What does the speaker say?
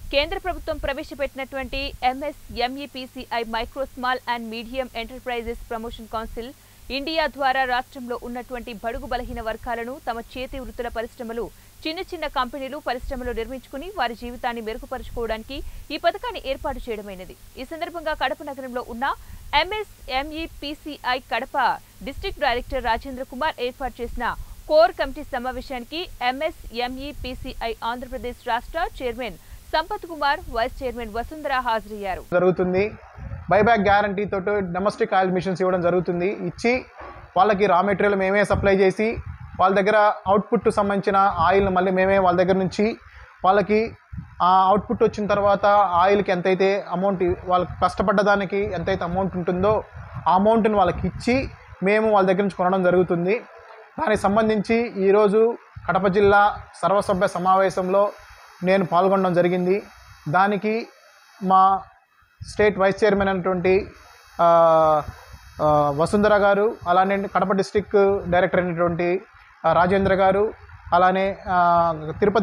కేంద్ర ప్రభుత్వం ప్రవేశపెట్టినటువంటి MS MEPCI micro small and medium enterprises promotion council India ద్వారా రాష్ట్రంలో ఉన్నటువంటి బడుగు బలహీన వర్గాలను తమ చేతి వృత్తుల పరిశ్రమలు చిన్న చిన్న కంపెనీలు పరిశ్రమలు నిర్మించుకుని వారి జీవితాన్ని మెరుగుపరుచుకోవడానికి ఈ పథకాన్ని ఏర్పాటు చేయడమైనది ఈ సందర్భంగా కడప నగరంలో ఉన్న MS MEPCI Kadapa district director Rajendra Kumar ఏర్పాటు చేసిన కోర్ కమిటీ సమావేశానికి ఎంఎస్ ఎంఈపీసీఐ ఆంధ్రప్రదేశ్ రాష్ట్ర chairman Sampath Kumar vice chairman Vasundhara హాజరయ్యారు జరుగుతుంది బైబ్యాక్ గ్యారంటీ తోటి డొమెస్టిక్ ఆయిల్ మిషన్స్ ఇవ్వడం జరుగుతుంది ఇచ్చి వాళ్ళకి రా మెటీరియల్ మేమే సప్లై చేసి వాళ్ళ దగ్గర అవుట్పుట్ సంబంధించిన ఆయిల్ని మళ్ళీ మేమే వాళ్ళ దగ్గర నుంచి వాళ్ళకి ఆ అవుట్పుట్ వచ్చిన తర్వాత ఆయిల్కి ఎంతైతే అమౌంట్ వాళ్ళకి కష్టపడ్డ దానికి ఎంతైతే అమౌంట్ ఉంటుందో ఆ అమౌంట్ని వాళ్ళకి ఇచ్చి మేము వాళ్ళ దగ్గర నుంచి కొనడం జరుగుతుంది దానికి సంబంధించి ఈరోజు కడప జిల్లా సర్వసభ్య సమావేశంలో నేను పాల్గొనడం జరిగింది దానికి మా స్టేట్ వైస్ చైర్మన్ అయినటువంటి ఆ, ఆ, వసుంధర గారు అలానే కడప డిస్టిక్ డైరెక్టర్ అయినటువంటి ఆ, రాజేంద్ర గారు అలానే ఆ, తిరుపతి